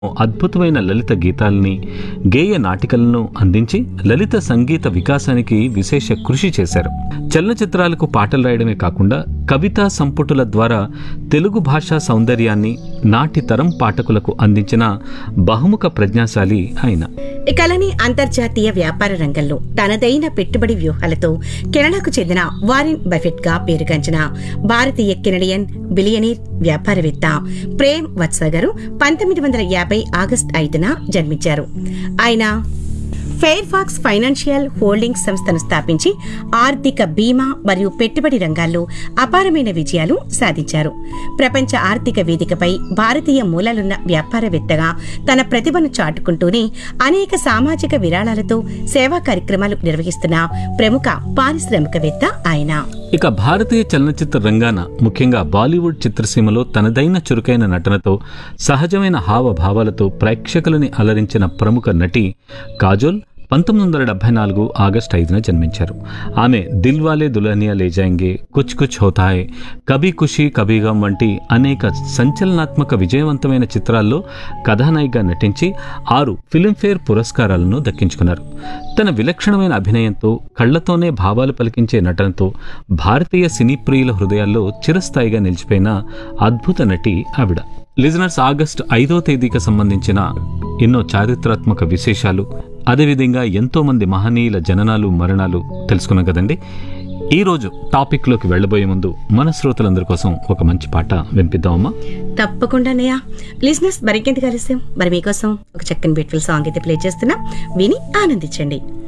అద్భుతమైన లలిత గీతాల్ని గేయ నాటికలను అందించి లలిత సంగీత వికాసానికి విశేష కృషి చేశారు చలనచిత్రాలకు పాటలు రాయడమే కాకుండా కవితా సంపుటుల ద్వారా తెలుగు భాషా సౌందర్యాన్ని నాటి తరం పాఠకులకు అందించిన బహుముఖ ప్రజ్ఞాశాలి ఆయన ఈ కళని అంతర్జాతీయ వ్యాపార రంగంలో తనదైన పెట్టుబడి వ్యూహాలతో కెనడాకు చెందిన వారెన్ బఫెట్ గా పేరుగాంచిన భారతీయ కెనడియన్ బిలియనీర్ వ్యాపారవేత్త ప్రేమ్ వత్స గారు పంతొమ్మిది వందల యాభై ఆగస్టు ఐదున జన్మించారు ఆయన ఫెయిర్ఫాక్స్ ఫైనాన్షియల్ హోల్డింగ్స్ సంస్థను స్థాపించి ఆర్థిక బీమా మరియు పెట్టుబడి రంగాల్లో అపారమైన విజయాలు సాధించారు ప్రపంచ ఆర్థిక వేదికపై భారతీయ మూలాలున్న వ్యాపారవేత్తగా తన ప్రతిభను చాటుకుంటూనే అనేక సామాజిక విరాళాలతో సేవా కార్యక్రమాలు నిర్వహిస్తున్న ప్రముఖ పారిశ్రామికవేత్త ఆయన ఇక భారతీయ చలనచిత్ర రంగాన ముఖ్యంగా బాలీవుడ్ చిత్రసీమలో తనదైన చురుకైన నటనతో సహజమైన హావభావాలతో ప్రేక్షకులని అలరించిన ప్రముఖ నటి కాజోల్ పంతొమ్మిది వందల డెబ్బై నాలుగు ఆగస్టు ఐదున జన్మించారు ఆమె దిల్వాలే దుల్హనియా లే జాయింగే కుచ్ కుచ్ హోతాయే కభీ ఖుషీ కభీ గమ్ వంటి అనేక సంచలనాత్మక విజయవంతమైన చిత్రాల్లో కథానాయిగా నటించి ఆరు ఫిల్మ్ఫేర్ పురస్కారాలను దక్కించుకున్నారు తన విలక్షణమైన అభినయంతో కళ్లతోనే భావాలు పలికించే నటనతో భారతీయ సినీ ప్రియుల హృదయాల్లో చిరస్థాయిగా నిలిచిపోయిన అద్భుత నటి ఆవిడ లిజనర్స్ ఆగస్టు ఐదో తేదీకి సంబంధించిన ఎన్నో చారిత్రాత్మక విశేషాలు అదేవిధంగా ఎంతో మంది మహనీయుల జననాలు మరణాలు తెలుసుకున్నాం కదండి ఈ రోజు టాపిక్లోకి వెళ్ళబోయే ముందు మన శ్రోతలందరి కోసం ఒక మంచి పాట వినిపిద్దామమ్మా తప్పకుండా అన్నయ్య లిజినెస్ మరికెంత కలిసాం మరి మీకోసం ఒక చక్కని బ్యూటిఫుల్ సాంగ్ అయితే ప్లే చేస్తున్నా విని ఆనందించండి